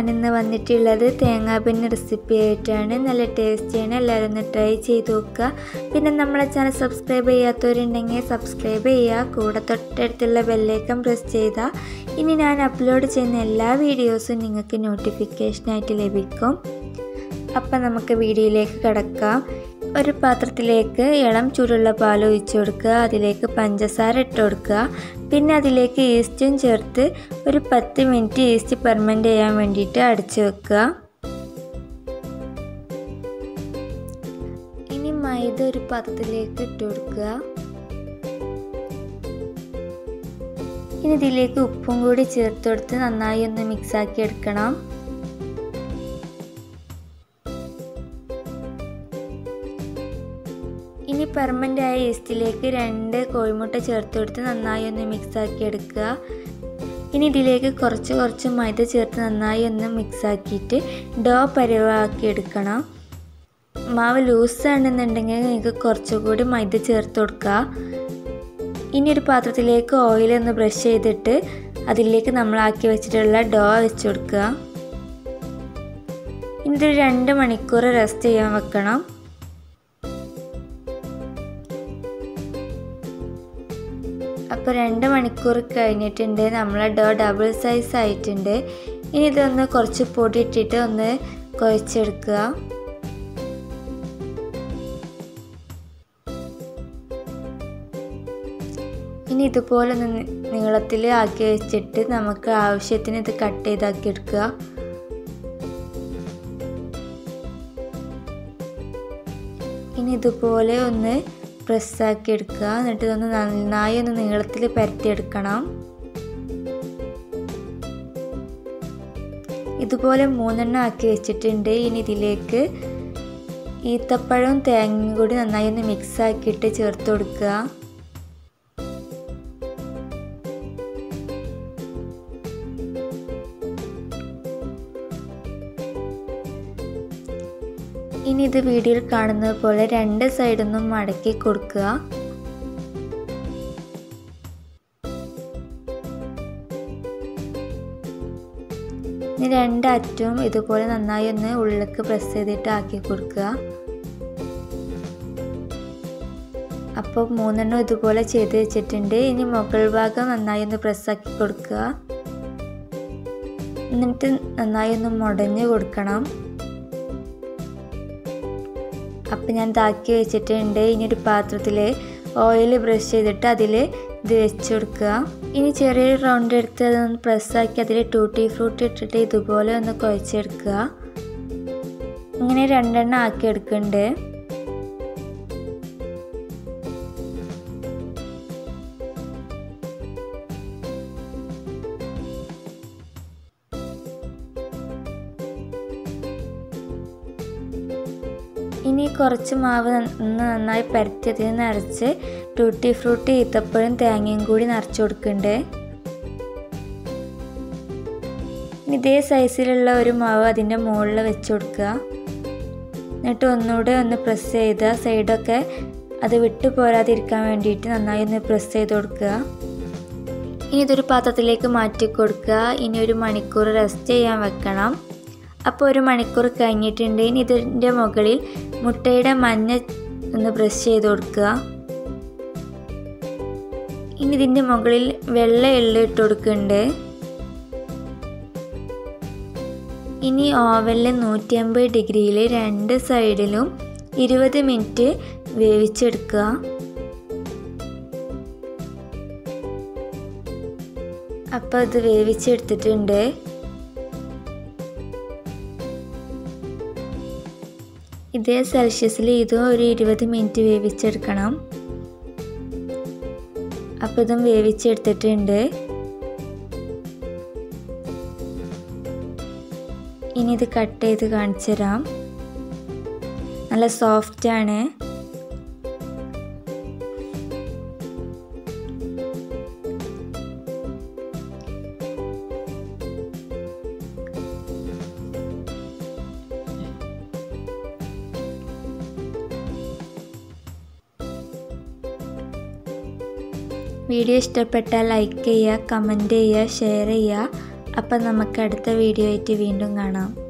ഞാനിന്ന് വന്നിട്ടുള്ളത് തേങ്ങാപ്പിന് റെസിപ്പി ആയിട്ടാണ് നല്ല ടേസ്റ്റിയാണ് എല്ലാവരും ഒന്ന് ട്രൈ ചെയ്ത് നോക്കുക പിന്നെ നമ്മളെ ചാനൽ സബ്സ്ക്രൈബ് ചെയ്യാത്തവരുണ്ടെങ്കിൽ സബ്സ്ക്രൈബ് ചെയ്യുക കൂടെ തൊട്ടടുത്തുള്ള ബെല്ലൈക്കൺ പ്രസ് ചെയ്താൽ ഇനി ഞാൻ അപ്ലോഡ് ചെയ്യുന്ന എല്ലാ വീഡിയോസും നിങ്ങൾക്ക് നോട്ടിഫിക്കേഷനായിട്ട് ലഭിക്കും അപ്പം നമുക്ക് വീഡിയോയിലേക്ക് കിടക്കാം ഒരു പാത്രത്തിലേക്ക് ഇളം ചൂടുള്ള പാൽ ഒഴിച്ചു കൊടുക്കുക അതിലേക്ക് പഞ്ചസാര ഇട്ട് കൊടുക്കുക പിന്നെ അതിലേക്ക് ഈസ്റ്റും ചേർത്ത് ഒരു പത്ത് മിനിറ്റ് ഈസ്റ്റ് പെർമെൻ്റ് ചെയ്യാൻ വേണ്ടിയിട്ട് അടച്ചു വെക്കുക ഇനി മൈദ ഒരു പാത്രത്തിലേക്ക് ഇട്ട് കൊടുക്കുക ഇനി ഇതിലേക്ക് ഉപ്പും കൂടി ചേർത്ത് കൊടുത്ത് നന്നായി ഒന്ന് മിക്സാക്കി എടുക്കണം ഇനി പെർമനൻ്റായ ഈസ്റ്റിലേക്ക് രണ്ട് കോഴിമുട്ട ചേർത്ത് കൊടുത്ത് നന്നായി ഒന്ന് മിക്സാക്കി എടുക്കുക ഇനി ഇതിലേക്ക് കുറച്ച് കുറച്ച് മൈദ ചേർത്ത് നന്നായി ഒന്ന് മിക്സാക്കിയിട്ട് ഡോ പരുവാക്കി എടുക്കണം മാവ് ലൂസാണെന്നുണ്ടെങ്കിൽ നിങ്ങൾക്ക് കുറച്ചുകൂടി മൈദ ചേർത്ത് കൊടുക്കുക ഇനി ഒരു പാത്രത്തിലേക്ക് ഓയിൽ ഒന്ന് ബ്രഷ് ചെയ്തിട്ട് അതിലേക്ക് നമ്മളാക്കി വെച്ചിട്ടുള്ള ഡോ വെച്ച് കൊടുക്കുക ഇനി ഇതൊരു രണ്ട് മണിക്കൂർ റെസ്റ്റ് ചെയ്യാൻ വെക്കണം അപ്പോൾ രണ്ട് മണിക്കൂർ കഴിഞ്ഞിട്ടുണ്ട് നമ്മളെ ഡോ ഡബിൾ സൈസ് ആയിട്ടുണ്ട് ഇനി ഇതൊന്ന് കുറച്ച് പൊടി ഇട്ടിട്ട് ഒന്ന് കുഴച്ചെടുക്കുക ഇനി ഇതുപോലെ ഒന്ന് നീളത്തിൽ ആക്കി വെച്ചിട്ട് നമുക്ക് ആവശ്യത്തിന് ഇത് കട്ട് ചെയ്താക്കി എടുക്കുക ഇനി ഇതുപോലെ ഒന്ന് പ്രസ്സാക്കി എടുക്കുക എന്നിട്ട് ഇതൊന്ന് നന്നായി ഒന്ന് നീളത്തിൽ പരത്തിയെടുക്കണം ഇതുപോലെ മൂന്നെണ്ണം ആക്കി വെച്ചിട്ടുണ്ട് ഇനി ഇതിലേക്ക് ഈത്തപ്പഴവും തേങ്ങയും കൂടി നന്നായി ഒന്ന് മിക്സ് ആക്കിയിട്ട് ചേർത്ത് കൊടുക്കുക ഇനി ഇത് വീഡിയോയിൽ കാണുന്നത് പോലെ രണ്ട് സൈഡിൽ നിന്നും മടക്കി കൊടുക്കുക ഇനി രണ്ട് അറ്റവും ഇതുപോലെ നന്നായി ഒന്ന് ഉള്ളിലേക്ക് പ്രസ് ചെയ്തിട്ട് ആക്കി കൊടുക്കുക അപ്പോൾ മൂന്നെണ്ണം ഇതുപോലെ ചെയ്ത് വെച്ചിട്ടുണ്ട് ഇനി മുകൾ ഭാഗം നന്നായി ഒന്ന് പ്രസ്സാക്കി കൊടുക്കുക എന്നിട്ട് നന്നായി ഒന്ന് മുടഞ്ഞ് കൊടുക്കണം അപ്പം ഞാൻ താക്കി വെച്ചിട്ടുണ്ട് ഇനി ഒരു പാത്രത്തിൽ ഓയിൽ ബ്രഷ് ചെയ്തിട്ട് അതിൽ ഇത് വെച്ച് കൊടുക്കുക ഇനി ചെറിയൊരു റൗണ്ട് എടുത്ത് അതൊന്ന് പ്രസ്സാക്കി അതിൽ ടൂട്ടി ഫ്രൂട്ടി ഇട്ടിട്ട് ഇതുപോലെ ഒന്ന് കുഴച്ചെടുക്കുക ഇങ്ങനെ രണ്ടെണ്ണം ആക്കി എടുക്കുന്നുണ്ട് ഇനി കുറച്ച് മാവ് ഒന്ന് നന്നായി പരത്തി അതിൽ നിറച്ച് ടൂട്ടി ഫ്രൂട്ടി ഈത്തപ്പഴം തേങ്ങയും കൂടി നിറച്ച് കൊടുക്കണ്ടേ ഇതേ സൈസിലുള്ള ഒരു മാവ് അതിൻ്റെ മുകളിൽ വെച്ച് കൊടുക്കുക എന്നിട്ട് ഒന്നുകൂടെ ഒന്ന് പ്രസ് ചെയ്ത് സൈഡൊക്കെ അത് വിട്ടു പോരാതിരിക്കാൻ വേണ്ടിയിട്ട് നന്നായി ഒന്ന് പ്രസ് ചെയ്ത് കൊടുക്കുക ഇനി ഇതൊരു പാത്രത്തിലേക്ക് മാറ്റി കൊടുക്കുക ഇനി ഒരു മണിക്കൂർ റെസ്റ്റ് ചെയ്യാൻ വെക്കണം അപ്പോൾ ഒരു മണിക്കൂർ കഴിഞ്ഞിട്ടുണ്ട് ഇനി ഇതിൻ്റെ മുകളിൽ മുട്ടയുടെ മഞ്ഞ ഒന്ന് ബ്രഷ് ചെയ്ത് കൊടുക്കുക ഇനി ഇതിൻ്റെ മുകളിൽ വെള്ള എള്ള് ഇട്ട് കൊടുക്കുന്നുണ്ട് ഇനി ഓവനിൽ നൂറ്റി അമ്പത് ഡിഗ്രിയിൽ രണ്ട് സൈഡിലും ഇരുപത് മിനിറ്റ് വേവിച്ചെടുക്കുക അപ്പോൾ ഇത് വേവിച്ചെടുത്തിട്ടുണ്ട് ഇതേ സെൽഷ്യസിൽ ഇതും ഒരു ഇരുപത് മിനിറ്റ് വേവിച്ചെടുക്കണം അപ്പോൾ ഇതും വേവിച്ചെടുത്തിട്ടുണ്ട് ഇനി ഇത് കട്ട് ചെയ്ത് കാണിച്ചു തരാം നല്ല സോഫ്റ്റ് ആണ് വീഡിയോ ഇഷ്ടപ്പെട്ടാൽ ലൈക്ക് ചെയ്യുക കമൻറ്റ് ചെയ്യുക ഷെയർ ചെയ്യുക അപ്പം നമുക്ക് അടുത്ത വീഡിയോ ആയിട്ട് വീണ്ടും കാണാം